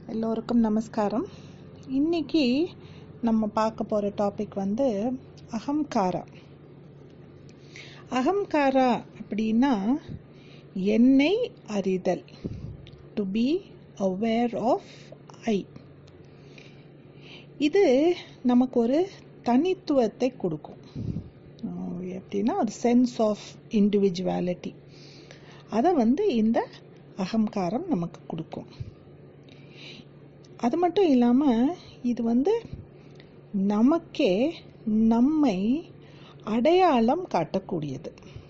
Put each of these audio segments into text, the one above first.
எல்லோருக்கும் நமஸ்காரம் இன்னைக்கு நம்ம பார்க்க போகிற டாபிக் வந்து அகங்காரா அகங்காரா அப்படின்னா என்னை அறிதல் to be aware of I இது நமக்கு ஒரு தனித்துவத்தை கொடுக்கும் அஹ் எப்படின்னா ஒரு சென்ஸ் ஆஃப் இண்டிவிஜுவாலிட்டி அதை வந்து இந்த அகங்காரம் நமக்கு கொடுக்கும் அது மட்டும் இல்லாமல் இது வந்து நமக்கே நம்மை அடையாளம் காட்டக்கூடியது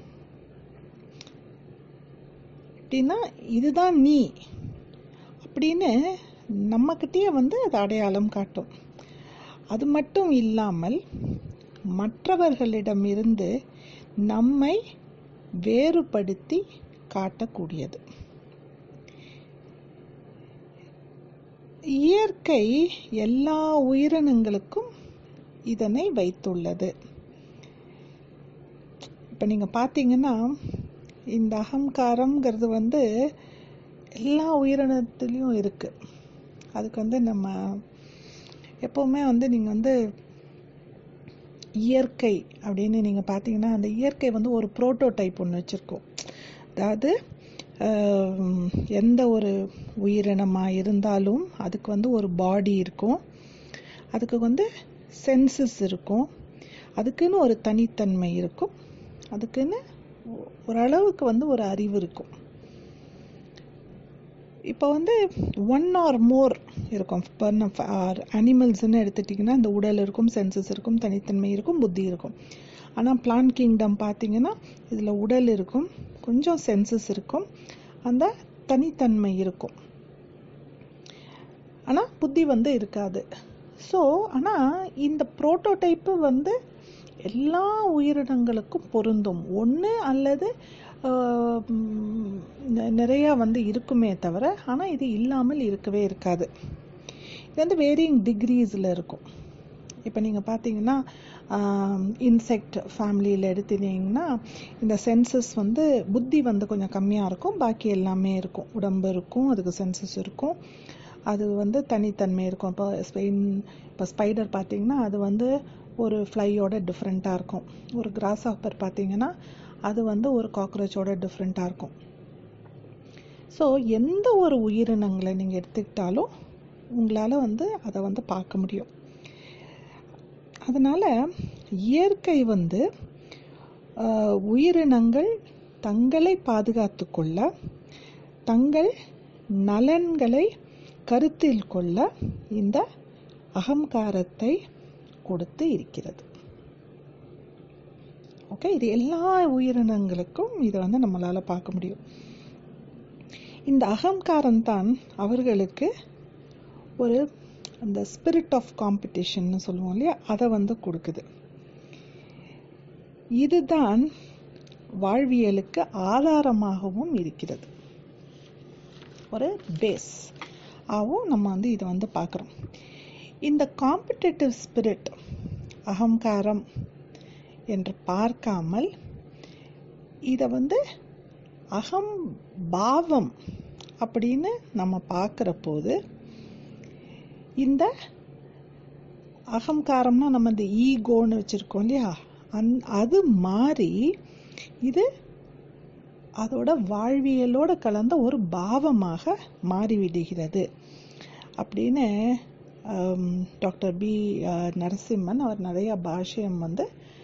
அப்படின்னா இதுதான் நீ அப்படின்னு நம்மக்கிட்டேயே வந்து அது அடையாளம் காட்டும் அது மட்டும் இல்லாமல் மற்றவர்களிடமிருந்து நம்மை வேறுபடுத்தி காட்டக்கூடியது இயற்கை எல்லா உயிரினங்களுக்கும் இதனை வைத்துள்ளது இப்போ நீங்கள் பார்த்தீங்கன்னா இந்த அகங்காரம்ங்கிறது வந்து எல்லா உயிரினத்துலேயும் இருக்கு அதுக்கு வந்து நம்ம எப்போவுமே வந்து நீங்கள் வந்து இயற்கை அப்படின்னு நீங்கள் பார்த்தீங்கன்னா அந்த இயற்கை வந்து ஒரு புரோட்டோடைப் ஒன்று வச்சுருக்கோம் அதாவது ஆஹ், எந்த ஒரு உயிரினமாக இருந்தாலும் அதுக்கு வந்து ஒரு பாடி இருக்கும் அதுக்கு வந்து சென்சஸ் இருக்கும் அதுக்குன்னு ஒரு தனித்தன்மை இருக்கும் அதுக்குன்னு ஒ- ஓரளவுக்கு வந்து ஒரு அறிவு இருக்கும் இப்போ வந்து ஒன் ஆர் மோர் இருக்கும் அனிமல்ஸ்னு எடுத்துட்டிங்கன்னா இந்த உடல் இருக்கும் சென்சஸ் இருக்கும் தனித்தன்மை இருக்கும் புத்தி இருக்கும் ஆனால் பிளான் கிங்டம் பார்த்தீங்கன்னா இதில் உடல் இருக்கும் கொஞ்சம் சென்சஸ் இருக்கும் அந்த தனித்தன்மை இருக்கும் ஆனால் புத்தி வந்து இருக்காது ஸோ ஆனால் இந்த புரோட்டோடைப்பு வந்து எல்லா உயிரினங்களுக்கும் பொருந்தும் ஒன்று அல்லது ஆஹ், ம், நெ- நிறையா வந்து இருக்குமே தவிர ஆனால் இது இல்லாமல் இருக்கவே இருக்காது இது வந்து வேரியிங் டிகிரீஸில் இருக்கும் இப்போ நீங்கள் பார்த்தீங்கன்னா இன்செக்ட் ஃபேமிலியில் எடுத்துட்டீங்கன்னா இந்த சென்சஸ் வந்து புத்தி வந்து கொஞ்சம் கம்மியாக இருக்கும் பாக்கி எல்லாமே இருக்கும் உடம்பு இருக்கும் அதுக்கு சென்சஸ் இருக்கும் அது வந்து தனித்தன்மை இருக்கும் இப்போ ஸ்பெயின் இப்போ ஸ்பைடர் பார்த்தீங்கன்னா அது வந்து ஒரு ஃப்ளையோட டிஃப்ரெண்ட்டாக இருக்கும் ஒரு கிராஸ் ஹாப்பர் பார்த்தீங்கன்னா அது வந்து ஒரு காக்ரோச்சோட டிஃப்ரெண்ட்டாக இருக்கும் ஸோ எந்த ஒரு உயிரினங்களை நீங்கள் எடுத்துக்கிட்டாலும் உங்களால் வந்து அதை வந்து பார்க்க முடியும் அதனால இயற்கை வந்து ஆஹ், உயிரினங்கள் தங்களை பாதுகாத்து கொள்ள தங்கள் நலன்களை கருத்தில் கொள்ள இந்த அகங்காரத்தை கொடுத்து இருக்கிறது ஓகே இது எல்லா உயிரினங்களுக்கும் இதை வந்து நம்மளால பார்க்க முடியும் இந்த அகங்காரம் தான் அவர்களுக்கு ஒரு அந்த ஸ்பிரிட் ஆஃப் காம்படிஷன்னு சொல்லுவோம் இல்லையா அதை வந்து கொடுக்குது இதுதான் வாழ்வியலுக்கு ஆதாரமாகவும் இருக்கிறது ஒரு பேஸ் ஆகவும் நம்ம வந்து இதை வந்து பார்க்குறோம் இந்த காம்படிட்டிவ் ஸ்பிரிட் அகங்காரம் என்று பார்க்காமல் இதை வந்து அகம் பாவம் அப்படின்னு நம்ம பார்க்குற போது இந்த அகங்காரம்னா நம்ம இந்த ஈகோன்னு வச்சுருக்கோம் இல்லையா அந் அது மாறி இது அதோட வாழ்வியலோட கலந்த ஒரு பாவமாக மாறிவிடுகிறது அப்படின்னு ஆம், டாக்டர் பி அஹ், நரசிம்மன் அவர் நிறைய பாஷ்யம் வந்து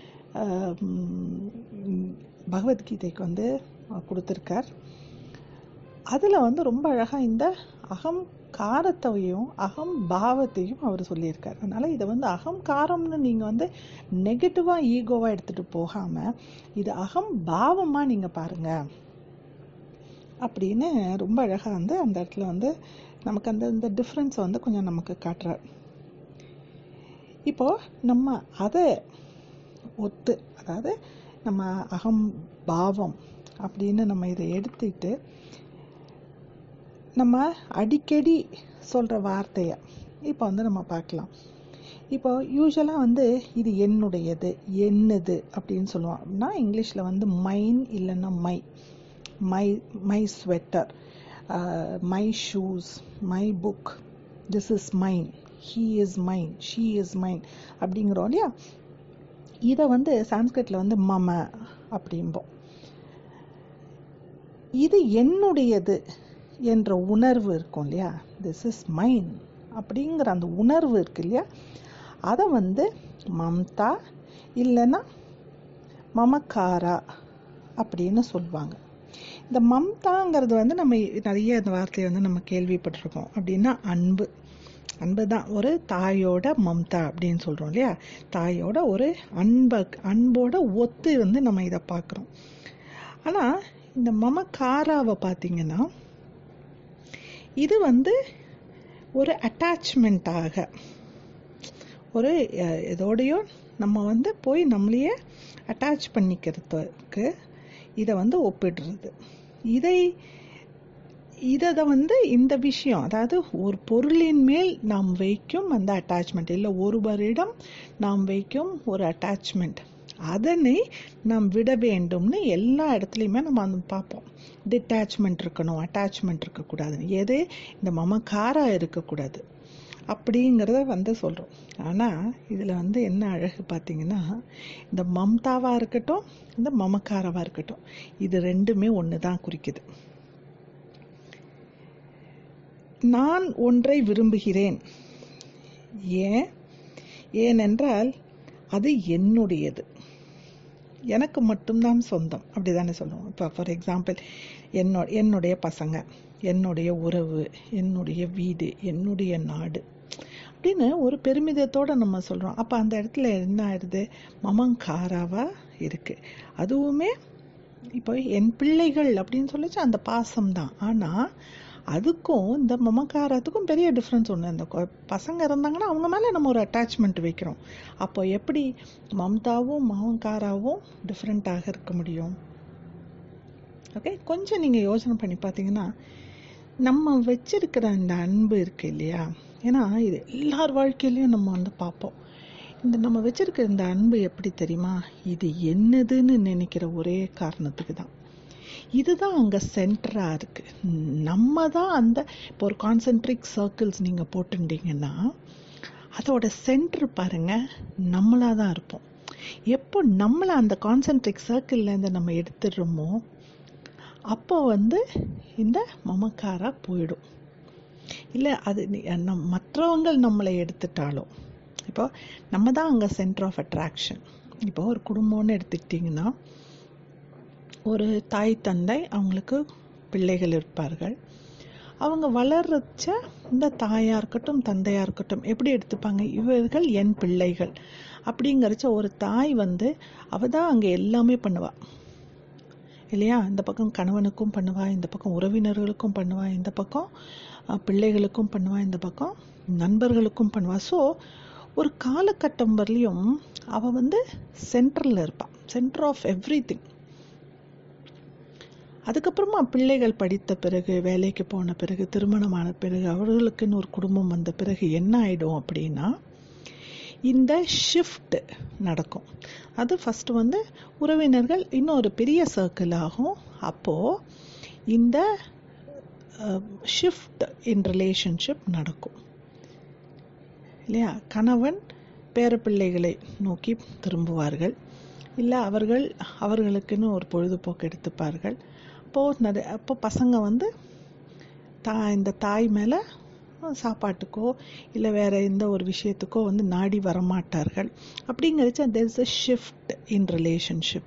ஆம், பகவத்கீதைக்கு வந்து கொடுத்துருக்கார் அதில் வந்து ரொம்ப அழகாக இந்த அகம் காரத்தையும் அகம் பாவத்தையும் அவர் சொல்லியிருக்கார் அதனால இதை வந்து அகம் காரம்னு நீங்கள் வந்து நெகட்டிவாக ஈகோவாக எடுத்துகிட்டு போகாமல் இது அகம் பாவமாக நீங்கள் பாருங்கள் அப்படின்னு ரொம்ப அழகாக வந்து அந்த இடத்துல வந்து நமக்கு அந்த இந்த டிஃப்ரென்ஸை வந்து கொஞ்சம் நமக்கு காட்டுறார் இப்போ நம்ம அதை ஒத்து அதாவது நம்ம அகம் பாவம் அப்படின்னு நம்ம இதை எடுத்துக்கிட்டு நம்ம அடிக்கடி சொல்கிற வார்த்தையை இப்போ வந்து நம்ம பார்க்கலாம் இப்போ யூஸ்வலாக வந்து இது என்னுடையது என்னது அப்படின்னு சொல்லுவோம் அப்படின்னா இங்கிலீஷில் வந்து மைன் இல்லைன்னா my my my sweater my shoes my book this is mine he is mine she is mine அப்படிங்கிறோம் இல்லையா இதை வந்து சான்ஸ்கிரிட்ல வந்து மம அப்படிம்போம் இது என்னுடையது என்ற உணர்வு இருக்கும் இல்லையா திஸ் இஸ் மைன் அப்படிங்கிற அந்த உணர்வு இருக்கு இல்லையா அதை வந்து மம்தா இல்லைன்னா மமக்காரா அப்படின்னு சொல்லுவாங்க இந்த மம்தாங்கிறது வந்து நம்ம நிறைய இந்த வார்த்தையை வந்து நம்ம கேள்விப்பட்டிருக்கோம் அப்படின்னா அன்பு அன்பு தான் ஒரு தாயோட மம்தா அப்படின்னு சொல்றோம் இல்லையா தாயோட ஒரு அன்ப அன்போட ஒத்து வந்து நம்ம இதை பார்க்குறோம் ஆனா இந்த மமக்காராவை பார்த்தீங்கன்னா இது வந்து ஒரு அட்டாச்மெண்ட்டாக ஒரு அஹ், எதோடையோ நம்ம வந்து போய் நம்மளையே அட்டாச் பண்ணிக்கிறதுக்கு இதை வந்து ஒப்பிடுறது இதை இதை வந்து இந்த விஷயம் அதாவது ஒரு பொருளின் மேல் நாம் வைக்கும் அந்த அட்டாச்மெண்ட் இல்லை ஒருவரிடம் நாம் வைக்கும் ஒரு அட்டாச்மெண்ட் அதனை நாம் விட வேண்டும்னு எல்லா இடத்துலையுமே நம்ம வந்து பார்ப்போம் டிட்டாச்மெண்ட் இருக்கணும் அட்டாச்மெண்ட் இருக்கக்கூடாது எது இந்த மமக்காரா இருக்கக்கூடாது அப்படிங்கிறத வந்து சொல்றோம் ஆனா இதுல வந்து என்ன அழகு பார்த்தீங்கன்னா இந்த மம்தாவா இருக்கட்டும் இந்த மமக்காரவா இருக்கட்டும் இது ரெண்டுமே ஒன்று தான் குறிக்குது நான் ஒன்றை விரும்புகிறேன் ஏன் ஏனென்றால் அது என்னுடையது எனக்கு மட்டும்தான் சொந்தம் அப்படிதானே சொல்லுவோம் இப்போ ஃபார் எக்ஸாம்பிள் என்னோ என்னுடைய பசங்க என்னுடைய உறவு என்னுடைய வீடு என்னுடைய நாடு அப்படின்னு ஒரு பெருமிதத்தோட நம்ம சொல்றோம் அப்ப அந்த இடத்துல என்ன ஆயிடுது மமங்காராவா இருக்கு அதுவுமே இப்போ என் பிள்ளைகள் அப்படின்னு சொல்லிச்சு அந்த பாசம் தான் ஆனா அதுக்கும் இந்த மமக்காரத்துக்கும் பெரிய டிஃப்ரென்ஸ் ஒன்று இந்த கொ- பசங்க இருந்தாங்கன்னா அவங்க மேலே நம்ம ஒரு அட்டாச்மெண்ட் வைக்கிறோம் அப்போ எப்படி மம்தாவும் மமக்காராவும் டிஃப்ரெண்ட்டாக இருக்க முடியும் ஓகே கொஞ்சம் நீங்கள் யோசனை பண்ணி பார்த்தீங்கன்னா நம்ம வச்சிருக்கிற அந்த அன்பு இருக்கு இல்லையா ஏன்னா இது எல்லார் வாழ்க்கையிலையும் நம்ம வந்து பார்ப்போம் இந்த நம்ம வச்சிருக்கிற இந்த அன்பு எப்படி தெரியுமா இது என்னதுன்னு நினைக்கிற ஒரே காரணத்துக்கு தான் இதுதான் அங்க சென்டரா இருக்கு நம்ம தான் அந்த இப்போ ஒரு கான்சென்ட்ரிக் சர்க்கிள்ஸ் நீங்க போட்டுட்டீங்கன்னா அதோட சென்டர் பாருங்க நம்மளா தான் இருப்போம் எப்போ நம்மள அந்த கான்சென்ட்ரிக் சர்க்கிள்ல இருந்து நம்ம எடுத்துடுறோமோ அப்போ வந்து இந்த மமக்காரா போயிடும் இல்ல அது நீ- நம் மற்றவங்க நம்மளை எடுத்துட்டாலும் இப்போ நம்ம தான் அங்க சென்டர் ஆஃப் அட்ராக்ஷன் இப்போ ஒரு குடும்பம்னு எடுத்துக்கிட்டிங்கன்னா ஒரு தாய் தந்தை அவங்களுக்கு பிள்ளைகள் இருப்பார்கள் அவங்க வளர்றச்ச இந்த தாயா இருக்கட்டும் தந்தையா இருக்கட்டும் எப்படி எடுத்துப்பாங்க இவர்கள் என் பிள்ளைகள் அப்படிங்கறச்ச ஒரு தாய் வந்து அவ தான் அங்க எல்லாமே பண்ணுவா இல்லையா இந்த பக்கம் கணவனுக்கும் பண்ணுவா இந்த பக்கம் உறவினர்களுக்கும் பண்ணுவா இந்த பக்கம் அஹ், பிள்ளைகளுக்கும் பண்ணுவா இந்த பக்கம் நண்பர்களுக்கும் பண்ணுவா ஸோ ஒரு காலகட்டம் வரலையும் அவ வந்து சென்டர்ல இருப்பா சென்டர் ஆஃப் எவ்ரி திங் அதுக்கப்புறமா பிள்ளைகள் படித்த பிறகு வேலைக்கு போன பிறகு திருமணமான பிறகு அவர்களுக்குன்னு ஒரு குடும்பம் வந்த பிறகு என்ன ஆயிடும் அப்படின்னா இந்த ஷிஃப்ட் நடக்கும் அது ஃபர்ஸ்ட் வந்து உறவினர்கள் இன்னும் ஒரு பெரிய சர்க்கிள் ஆகும் அப்போ இந்த ஷிஃப்ட் இன் ரிலேஷன்ஷிப் நடக்கும் இல்லையா கணவன் பேரப்பிள்ளைகளை நோக்கி திரும்புவார்கள் இல்லை அவர்கள் அவர்களுக்குன்னு ஒரு பொழுதுபோக்கு எடுத்துப்பார்கள் அப்போ நிறைய அப்போ பசங்க வந்து தா இந்த தாய் மேல சாப்பாட்டுக்கோ இல்லை வேற எந்த ஒரு விஷயத்துக்கோ வந்து நாடி வரமாட்டார்கள் அப்படிங்கிறச்ச there is a shift in relationship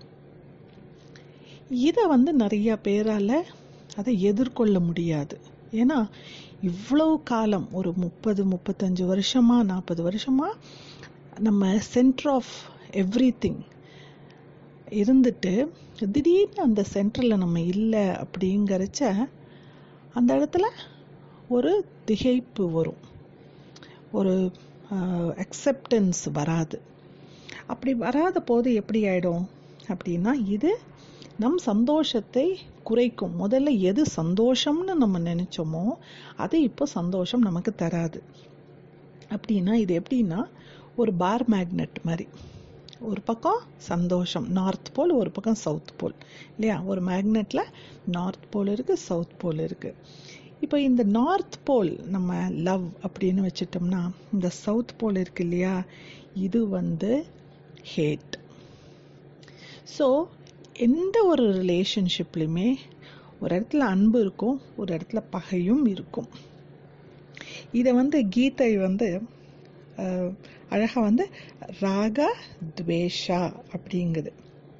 இதை வந்து நிறைய பேரால அதை எதிர்கொள்ள முடியாது ஏன்னா இவ்வளவு காலம் ஒரு முப்பது முப்பத்தஞ்சு வருஷமா நாற்பது வருஷமா நம்ம சென்டர் ஆஃப் எவ்ரி இருந்துட்டு திடீர்னு அந்த சென்டர்ல நம்ம இல்லை அப்படிங்கறச்ச அந்த இடத்துல ஒரு திகைப்பு வரும் ஒரு அக்செப்டன்ஸ் வராது அப்படி வராத போது எப்படி ஆயிடும் அப்படின்னா இது நம் சந்தோஷத்தை குறைக்கும் முதல்ல எது சந்தோஷம்னு நம்ம நினைச்சோமோ அது இப்போ சந்தோஷம் நமக்கு தராது அப்படின்னா இது எப்படின்னா ஒரு பார் மேக்னெட் மாதிரி ஒரு பக்கம் சந்தோஷம் நார்த் போல் ஒரு பக்கம் சவுத் போல் இல்லையா ஒரு மேக்னெட்ல நார்த் போல் இருக்கு சவுத் போல் இருக்கு இப்போ இந்த நார்த் போல் நம்ம லவ் அப்படின்னு வச்சிட்டோம்னா இந்த சவுத் போல் இருக்கு இல்லையா இது வந்து ஹேட் ஸோ எந்த ஒரு ரிலேஷன்ஷிப்லையுமே ஒரு இடத்துல அன்பு இருக்கும் ஒரு இடத்துல பகையும் இருக்கும் இதை வந்து கீதை வந்து அஹ், அழகா வந்து ராக துவேஷா அப்படிங்குது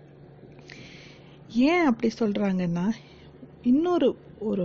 ஏன் அப்படி சொல்றாங்கன்னா இன்னொரு ஒரு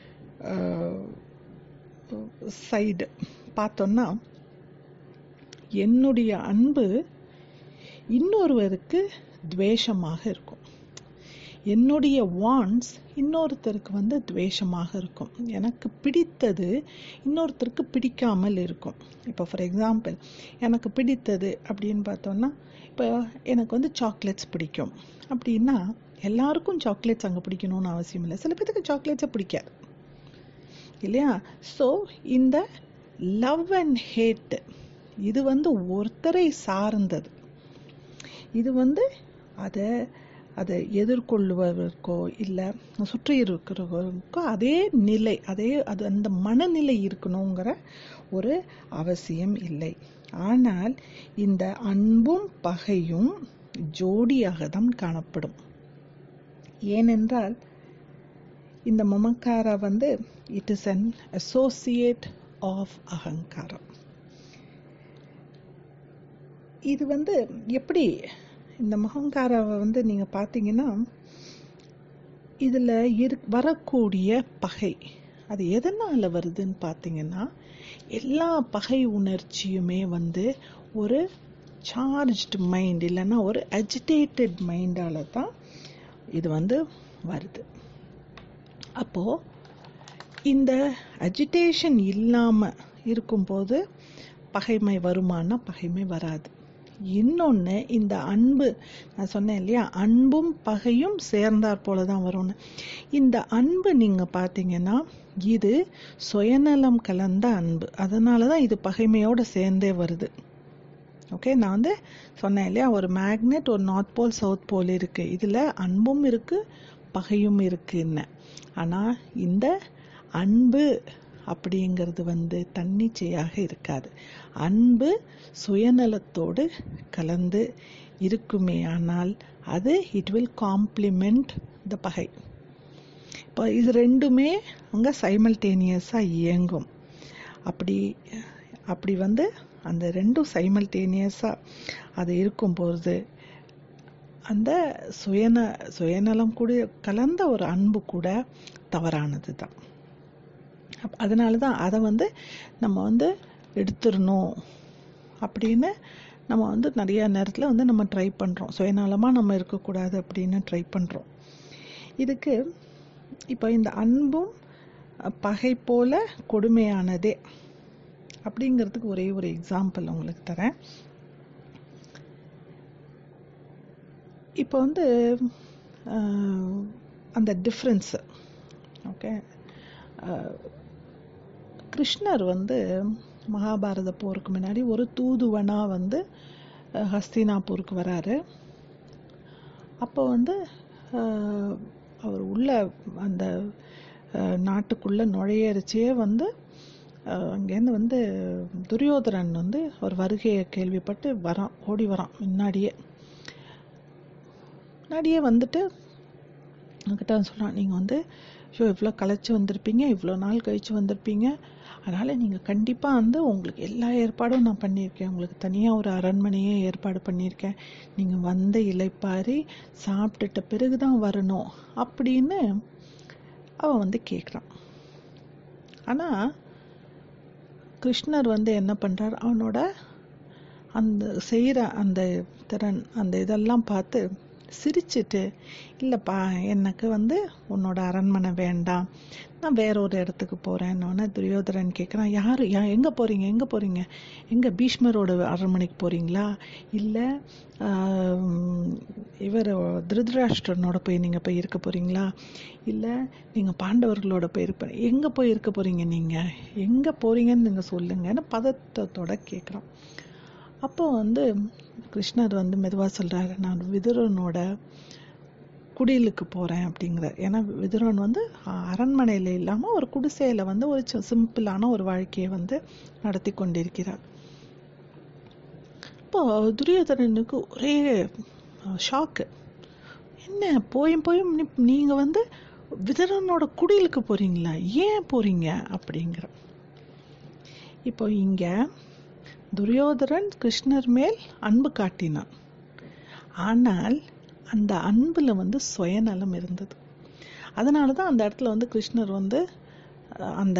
சைடு பார்த்தோம்னா என்னுடைய அன்பு இன்னொருவருக்கு துவேஷமாக இருக்கும் என்னுடைய வாண்ட்ஸ் இன்னொருத்தருக்கு வந்து துவேஷமாக இருக்கும் எனக்கு பிடித்தது இன்னொருத்தருக்கு பிடிக்காமல் இருக்கும் இப்போ ஃபார் எக்ஸாம்பிள் எனக்கு பிடித்தது அப்படின்னு பார்த்தோம்னா இப்போ எனக்கு வந்து சாக்லேட்ஸ் பிடிக்கும் அப்படின்னா எல்லாருக்கும் சாக்லேட்ஸ் அங்கே பிடிக்கணும்னு அவசியம் இல்லை சில பேருக்கு சாக்லேட்ஸை பிடிக்காது இல்லையா ஸோ இந்த லவ் அண்ட் ஹேட் இது வந்து ஒருத்தரை சார்ந்தது இது வந்து அதை அதை எதிர்கொள்ளுவதற்கோ இல்லை சுற்றி இருக்கிறவருக்கோ அதே நிலை அதே அது அந்த மனநிலை இருக்கணுங்கிற ஒரு அவசியம் இல்லை ஆனால் இந்த அன்பும் பகையும் ஜோடியாக தான் காணப்படும் ஏனென்றால் இந்த மமக்காரா வந்து it is an associate of அகங்காரம் இது வந்து எப்படி இந்த மகங்காராவை வந்து நீங்க பார்த்தீங்கன்னா இதுல இரு வரக்கூடிய பகை அது எதனால வருதுன்னு பார்த்தீங்கன்னா எல்லா பகை உணர்ச்சியுமே வந்து ஒரு சார்ஜ்டு மைண்ட் இல்லைன்னா ஒரு அஜிடேட்டட் மைண்டால தான் இது வந்து வருது அப்போ இந்த அஜிடேஷன் இல்லாம இருக்கும்போது பகைமை வருமானா பகைமை வராது இன்னொன்னு இந்த அன்பு நான் சொன்னேன் இல்லையா அன்பும் பகையும் சேர்ந்தாற் போல தான் வரும்னு இந்த அன்பு நீங்க பாத்தீங்கன்னா இது சுயநலம் கலந்த அன்பு அதனால தான் இது பகைமையோட சேர்ந்தே வருது ஓகே நான் வந்து சொன்னேன் இல்லையா ஒரு மேக்னெட் ஒரு நார்த் போல் சவுத் போல் இருக்கு இதுல அன்பும் இருக்கு பகையும் இருக்குன்னு ஆனா இந்த அன்பு அப்படிங்கிறது வந்து தன்னிச்சையாக இருக்காது அன்பு சுயநலத்தோடு கலந்து இருக்குமே ஆனால் அது இட் வில் காம்ப்ளிமெண்ட் த பகை இப்போ இது ரெண்டுமே அங்க சைமல்டேனியஸா இயங்கும் அப்படி அப்படி வந்து அந்த ரெண்டும் சைமல்டேனியஸா அது இருக்கும்போது அந்த சுயன சுயநலம் கூட கலந்த ஒரு அன்பு கூட தவறானது தான் அதனால தான் அதை வந்து நம்ம வந்து எடுத்துடணும் அப்படின்னு நம்ம வந்து நிறைய நேரத்தில் வந்து நம்ம ட்ரை பண்ணுறோம் சுயநலமாக நம்ம இருக்கக்கூடாது அப்படின்னு ட்ரை பண்ணுறோம் இதுக்கு இப்போ இந்த அன்பும் பகை போல கொடுமையானதே அப்படிங்கிறதுக்கு ஒரே ஒரு எக்ஸாம்பிள் உங்களுக்கு தரேன் இப்போ வந்து அஹ், அந்த டிஃப்ரென்ஸ் ஓகே கிருஷ்ணர் வந்து மகாபாரத போருக்கு முன்னாடி ஒரு தூதுவனா வந்து அஹ், ஹஸ்தினாபூருக்கு வராரு அப்போ வந்து அஹ், அவர் உள்ள அந்த அஹ், நாட்டுக்குள்ள நுழையரிச்சே வந்து அஹ், அங்கேருந்து வந்து துரியோதரன் வந்து ஒரு வருகையை கேள்விப்பட்டு வரான் ஓடி வரான் முன்னாடியே முன்னாடியே வந்துட்டு அவன்கிட்ட சொல்றான் நீங்க வந்து ஐயோ இவ்வளோ களைச்சு வந்திருப்பீங்க இவ்வளோ நாள் கழிச்சு வந்திருப்பீங்க அதனால நீங்க கண்டிப்பா வந்து உங்களுக்கு எல்லா ஏற்பாடும் நான் பண்ணியிருக்கேன் உங்களுக்கு தனியா ஒரு அரண்மனையே ஏற்பாடு பண்ணியிருக்கேன் நீங்க வந்து இலைப்பாரி சாப்பிட்டுட்ட பிறகுதான் வரணும் அப்படின்னு அவன் வந்து கேக்குறான் ஆனா கிருஷ்ணர் வந்து என்ன பண்றார் அவனோட அந்த செய்யற அந்த திறன் அந்த இதெல்லாம் பார்த்து சிரிச்சிட்டு இல்லப்பா எனக்கு வந்து உன்னோட அரண்மனை வேண்டாம் நான் வேற ஒரு இடத்துக்கு போறேன்னு துரியோதரன் கேக்குறான் யாரு யா எங்க போறீங்க எங்க போறீங்க எங்க பீஷ்மரோட அரண்மனைக்கு போறீங்களா இல்ல ஆஹ், இவர் திருதராஷ்டிரனோட போய் நீங்க போய் இருக்க போறீங்களா இல்ல நீங்க பாண்டவர்களோட போய் இருப்ப எங்க போய் இருக்க போறீங்க நீங்க எங்க போறீங்கன்னு நீங்க சொல்லுங்கன்னு பதட்டத்தோட கேக்குறான் அப்போ வந்து கிருஷ்ணர் வந்து மெதுவா சொல்றாரு நான் விதுரனோட குடிலுக்கு போறேன் அப்படிங்கிற ஏன்னா விதுரன் வந்து அஹ், அரண்மனையில இல்லாம ஒரு குடிசையில வந்து ஒரு சி- சிம்பிளான ஒரு வாழ்க்கையை வந்து நடத்தி கொண்டிருக்கிறார் இப்போ துரியோதனனுக்கு ஒரே ஷாக்கு என்ன போயும் போயும் நீ- நீங்க வந்து விதரனோட குடிலுக்கு போறீங்களா ஏன் போறீங்க அப்படிங்கிற இப்போ இங்க துரியோதரன் கிருஷ்ணர் மேல் அன்பு காட்டினான் ஆனால் அந்த அன்புல வந்து சுயநலம் இருந்தது அதனால தான் அந்த இடத்துல வந்து கிருஷ்ணர் வந்து அஹ், அந்த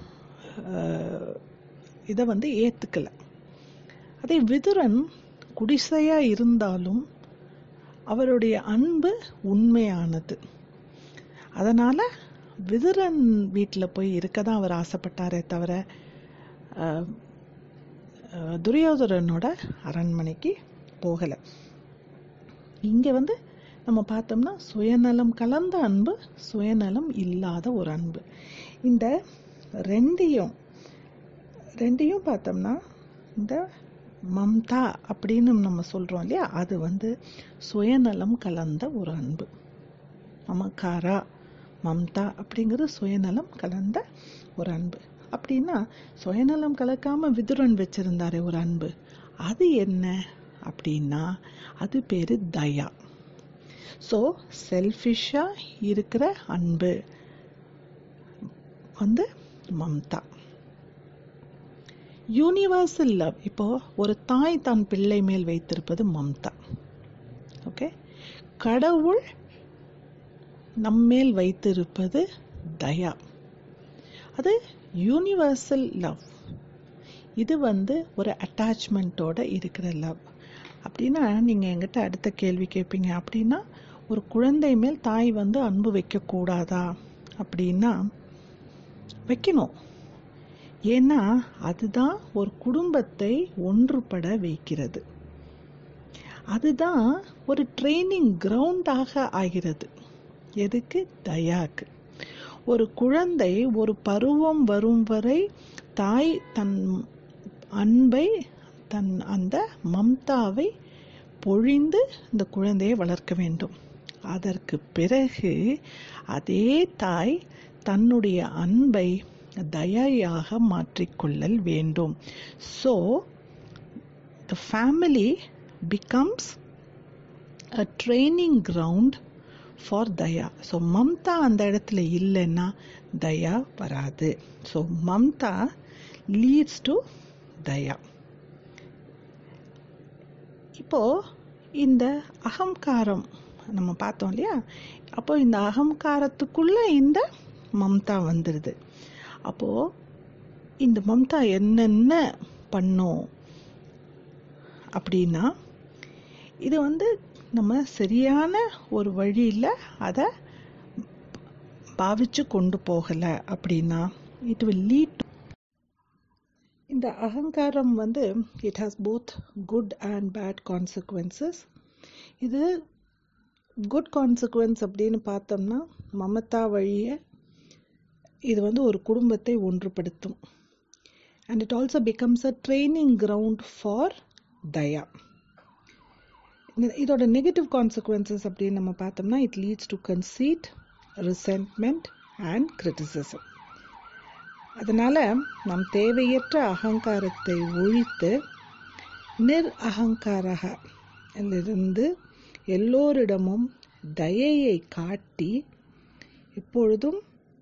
இதை வந்து ஏத்துக்கல அதே விதுரன் குடிசையா இருந்தாலும் அவருடைய அன்பு உண்மையானது அதனால விதுரன் வீட்டுல போய் இருக்க தான் அவர் ஆசைப்பட்டாரே தவிர அஹ், அஹ், துரியோதரனோட அரண்மனைக்கு போகல இங்க வந்து நம்ம பார்த்தோம்னா சுயநலம் கலந்த அன்பு சுயநலம் இல்லாத ஒரு அன்பு இந்த ரெண்டையும் ரெண்டையும் பார்த்தோம்னா இந்த மம்தா அப்படின்னு நம்ம சொல்றோம் இல்லையா அது வந்து சுயநலம் கலந்த ஒரு அன்பு மமக்காரா மம்தா அப்படிங்கிறது சுயநலம் கலந்த ஒரு அன்பு அப்படின்னா சுயநலம் கலக்காம விதுரன் வச்சிருந்தாரே ஒரு அன்பு அது என்ன அப்படின்னா அது பேரு தயா ஸோ செல்ஃபிஷா இருக்கிற அன்பு வந்து மம்தா யூனிவர்சல் லவ் இப்போ ஒரு தாய் தன் பிள்ளை மேல் வைத்திருப்பது மம்தா ஓகே கடவுள் நம்மேல் வைத்திருப்பது தயா அது யூனிவர்சல் லவ் இது வந்து ஒரு அட்டாச்மெண்ட்டோட இருக்கிற லவ் அப்படின்னா நீங்க என்கிட்ட அடுத்த கேள்வி கேட்பீங்க அப்படின்னா ஒரு குழந்தை மேல் தாய் வந்து அன்பு வைக்க கூடாதா அப்படின்னா வைக்கணும் ஏன்னா அதுதான் ஒரு குடும்பத்தை ஒன்றுபட வைக்கிறது அதுதான் ஒரு ட்ரைனிங் கிரவுண்டாக ஆகிறது எதுக்கு தயாக்கு ஒரு குழந்தை ஒரு பருவம் வரும் வரை தாய் தன் அன்பை தன் அந்த மம்தாவை பொழிந்து இந்த குழந்தையை வளர்க்க வேண்டும் அதற்கு பிறகு அதே தாய் தன்னுடைய அன்பை தயையாக மாற்றிக்கொள்ளல் வேண்டும் so the family becomes a training ground for தயா ஸோ மம்தா அந்த இடத்துல இல்லைன்னா தயா வராது ஸோ மம்தா லீட்ஸ் டு தயா இப்போ இந்த அகங்காரம் நம்ம பார்த்தோம் இல்லையா அப்போ இந்த அகங்காரத்துக்குள்ள இந்த மம்தா வந்துடுது அப்போ இந்த மம்தா என்னென்ன பண்ணும் அப்படின்னா இது வந்து நம்ம சரியான ஒரு வழியில அதை பாவிச்சு கொண்டு போகல அப்படின்னா இட் வில் லீட் இந்த அகங்காரம் வந்து it has both good and bad consequences இது குட் கான்சிக்வன்ஸ் அப்படின்னு பார்த்தோம்னா மமதா வழிய இது வந்து ஒரு குடும்பத்தை ஒன்றுபடுத்தும் and it also becomes a training ground for தயா இதோட நெகட்டிவ் கான்சிக்வன்சஸ் அப்படின்னு நம்ம பார்த்தோம்னா it leads to conceit resentment and criticism அதனால நம் தேவையற்ற அகங்காரத்தை ஒழித்து நிர் அகங்காரக இருந்து எல்லோரிடமும் தயையை காட்டி எப்பொழுதும்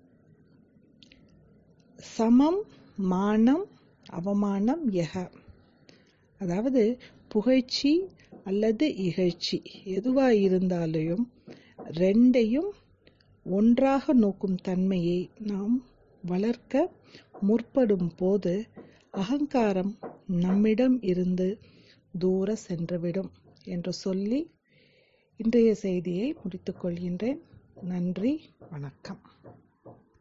சமம் மானம் அவமானம் எக அதாவது புகழ்ச்சி அல்லது இகழ்ச்சி எதுவா இருந்தாலும் ரெண்டையும் ஒன்றாக நோக்கும் தன்மையை நாம் வளர்க்க முற்படும் போது அகங்காரம் நம்மிடம் இருந்து தூர சென்றுவிடும் என்று சொல்லி இன்றைய செய்தியை முடித்துக் கொள்கின்றேன் நன்றி வணக்கம்